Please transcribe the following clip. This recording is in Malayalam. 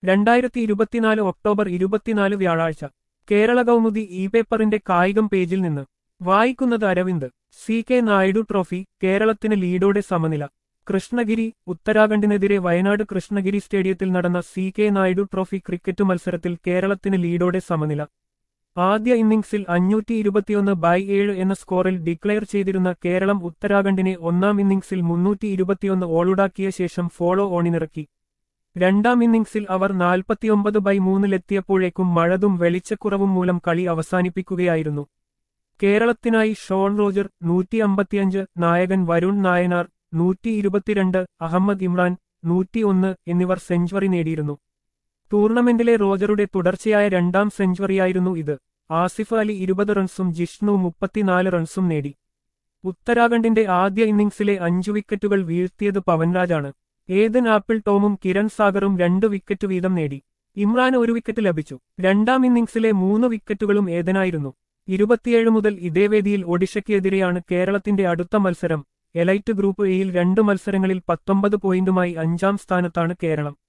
രണ്ടായിരത്തി ഇരുപത്തിനാല് ഒക്ടോബർ ഇരുപത്തിനാല് വ്യാഴാഴ്ച കേരള കൗമുദി ഇ പേപ്പറിന്റെ കായികം പേജിൽ നിന്ന് വായിക്കുന്നത് Aravind C K Naidu trophy കേരളത്തിന് ലീഡോടെ സമനില കൃഷ്ണഗിരി ഉത്തരാഖണ്ഡിനെതിരെ വയനാട് കൃഷ്ണഗിരി സ്റ്റേഡിയത്തിൽ നടന്ന C K Naidu trophy cricket മത്സരത്തിൽ കേരളത്തിന് ലീഡോടെ സമനില ആദ്യ ഇന്നിംഗ്സിൽ അഞ്ഞൂറ്റി ഇരുപത്തിയൊന്ന് ബൈ ഏഴ് എന്ന സ്കോറിൽ ഡിക്ലെയർ ചെയ്തിരുന്ന കേരളം ഉത്തരാഖണ്ഡിനെ ഒന്നാം ഇന്നിംഗ്സിൽ മുന്നൂറ്റി ഇരുപത്തിയൊന്ന് ഓളുടാക്കിയ ശേഷം ഫോളോ ഓണിനിറക്കി രണ്ടാം ഇന്നിംഗ്സിൽ അവർ നാൽപ്പത്തിയൊമ്പത് ബൈ മൂന്നിലെത്തിയപ്പോഴേക്കും മഴതും വെളിച്ചക്കുറവും മൂലം കളി അവസാനിപ്പിക്കുകയായിരുന്നു കേരളത്തിനായി ഷോൺ റോജർ നൂറ്റി അമ്പത്തിയഞ്ച് നായകൻ വരുൺ നായനാർ നൂറ്റി ഇരുപത്തിരണ്ട് അഹമ്മദ് ഇമ്രാൻ നൂറ്റിയൊന്ന് എന്നിവർ സെഞ്ചുറി നേടിയിരുന്നു ടൂർണമെന്റിലെ റോജറുടെ തുടർച്ചയായ രണ്ടാം സെഞ്ചുറിയായിരുന്നു ഇത് ആസിഫ് അലി ഇരുപത് റൺസും ജിഷ്ണു മുപ്പത്തിനാല് റൺസും നേടി ഉത്തരാഖണ്ഡിന്റെ ആദ്യ ഇന്നിംഗ്സിലെ അഞ്ചു വിക്കറ്റുകൾ വീഴ്ത്തിയത് പവൻരാജാണ് ഏതൻ ആപ്പിൾ ടോമും കിരൺ സാഗറും രണ്ട് വിക്കറ്റ് വീതം നേടി ഇമ്രാന് ഒരു വിക്കറ്റ് ലഭിച്ചു രണ്ടാം ഇന്നിംഗ്സിലെ മൂന്ന് വിക്കറ്റുകളും ഏതനായിരുന്നു ഇരുപത്തിയേഴ് മുതൽ ഇതേ വേദിയിൽ ഒഡീഷയ്ക്കെതിരെയാണ് കേരളത്തിന്റെ അടുത്ത മത്സരം എലൈറ്റ് ഗ്രൂപ്പ് എയിൽ രണ്ട് മത്സരങ്ങളിൽ പത്തൊമ്പത് പോയിന്റുമായി അഞ്ചാം സ്ഥാനത്താണ് കേരളം